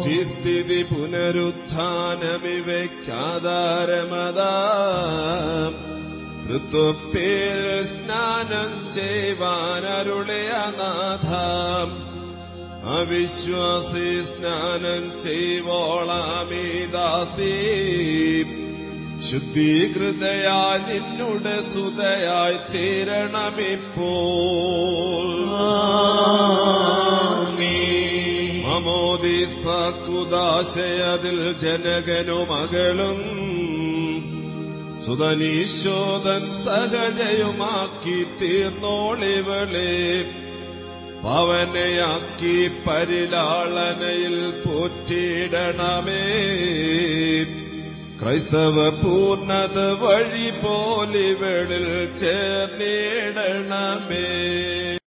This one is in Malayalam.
സൃഷ്ടിസ്ഥിതി പുനരുത്ഥാനമിവയ്ക്കാധാരമതാം തൃത്വപ്പേരിൽ സ്നാനം ചെയ്യുവാനരുളിയ നാഥാം അവിശ്വാസി സ്നാനം ചെയ്വോളാമീ ദാസീ ശുദ്ധീകൃതയായി നിന്നുടെ സുതയായി തീരണമിപ്പോൾ മമോദീസാക്കുദാശയതിൽ ജനകനു മകളും സുതനീശോദൻ സഹജയുമാക്കി തീർന്നോളിവളെ പവനയാക്കി പരിലാളനയിൽ പോറ്റിയിടണമേ ക്രൈസ്തവ പൂർണ്ണത വഴി പോലിവളിൽ ചേർന്നിടണമേ